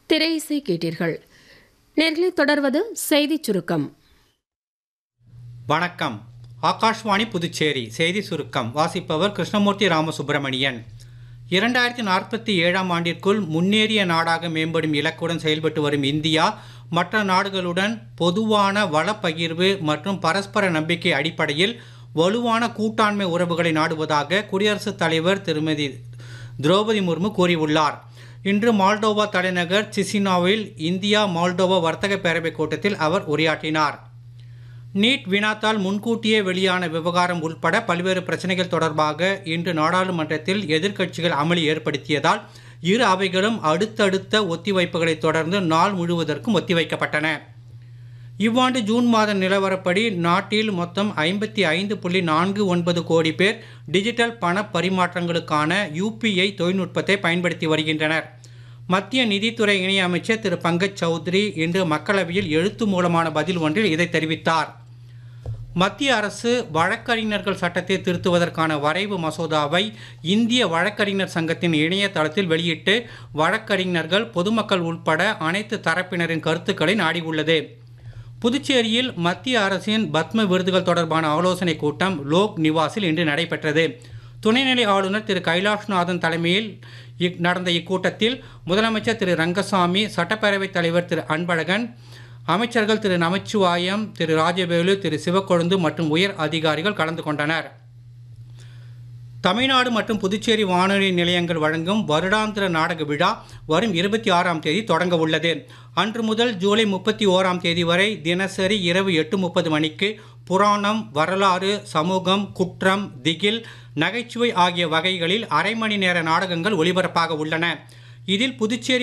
திரை இசை கேட்டீர்கள் நேர்களை தொடர்வது செய்திச் சுருக்கம் வணக்கம் ஆகாஷ்வாணி புதுச்சேரி செய்தி சுருக்கம் வாசிப்பவர் கிருஷ்ணமூர்த்தி ராமசுப்பிரமணியன் இரண்டாயிரத்தி நாற்பத்தி ஏழாம் ஆண்டிற்குள் முன்னேறிய நாடாக மேம்படும் இலக்குடன் செயல்பட்டு வரும் இந்தியா மற்ற நாடுகளுடன் பொதுவான வளப்பகிர்வு மற்றும் பரஸ்பர நம்பிக்கை அடிப்படையில் வலுவான கூட்டாண்மை உறவுகளை நாடுவதாக குடியரசுத் தலைவர் திருமதி திரௌபதி முர்மு கூறியுள்ளார் இன்று மால்டோவா தலைநகர் சிசினாவில் இந்தியா மால்டோவா வர்த்தக பேரவைக் கூட்டத்தில் அவர் உரையாற்றினார் நீட் வினாத்தால் முன்கூட்டியே வெளியான விவகாரம் உள்பட பல்வேறு பிரச்சனைகள் தொடர்பாக இன்று நாடாளுமன்றத்தில் எதிர்க்கட்சிகள் அமளி ஏற்படுத்தியதால் இரு அவைகளும் அடுத்தடுத்த ஒத்திவைப்புகளை தொடர்ந்து நாள் முழுவதற்கும் ஒத்திவைக்கப்பட்டன இவ்வாண்டு ஜூன் மாத நிலவரப்படி நாட்டில் மொத்தம் ஐம்பத்தி ஐந்து புள்ளி நான்கு ஒன்பது கோடி பேர் டிஜிட்டல் பண பரிமாற்றங்களுக்கான யூபிஐ தொழில்நுட்பத்தை பயன்படுத்தி வருகின்றனர் மத்திய நிதித்துறை இணையமைச்சர் திரு பங்கஜ் சௌத்ரி இன்று மக்களவையில் எழுத்து மூலமான பதில் ஒன்றில் இதை தெரிவித்தார் மத்திய அரசு வழக்கறிஞர்கள் சட்டத்தை திருத்துவதற்கான வரைவு மசோதாவை இந்திய வழக்கறிஞர் சங்கத்தின் இணையதளத்தில் வெளியிட்டு வழக்கறிஞர்கள் பொதுமக்கள் உட்பட அனைத்து தரப்பினரின் கருத்துக்களை நாடியுள்ளது புதுச்சேரியில் மத்திய அரசின் பத்ம விருதுகள் தொடர்பான ஆலோசனைக் கூட்டம் லோக் நிவாஸில் இன்று நடைபெற்றது துணைநிலை ஆளுநர் திரு கைலாஷ்நாதன் தலைமையில் இக்- நடந்த இக்கூட்டத்தில் முதலமைச்சர் திரு ரங்கசாமி சட்டப்பேரவைத் தலைவர் திரு அன்பழகன் அமைச்சர்கள் திரு நமச்சிவாயம் திரு ராஜவேலு திரு சிவக்கொழுந்து மற்றும் உயர் அதிகாரிகள் கலந்து கொண்டனர் தமிழ்நாடு மற்றும் புதுச்சேரி வானொலி நிலையங்கள் வழங்கும் வருடாந்திர நாடக விழா வரும் இருபத்தி ஆறாம் தேதி தொடங்க உள்ளது அன்று முதல் ஜூலை முப்பத்தி ஓராம் தேதி வரை தினசரி இரவு எட்டு முப்பது மணிக்கு புராணம் வரலாறு சமூகம் குற்றம் திகில் நகைச்சுவை ஆகிய வகைகளில் அரை மணி நேர நாடகங்கள் ஒளிபரப்பாக உள்ளன இதில் புதுச்சேரி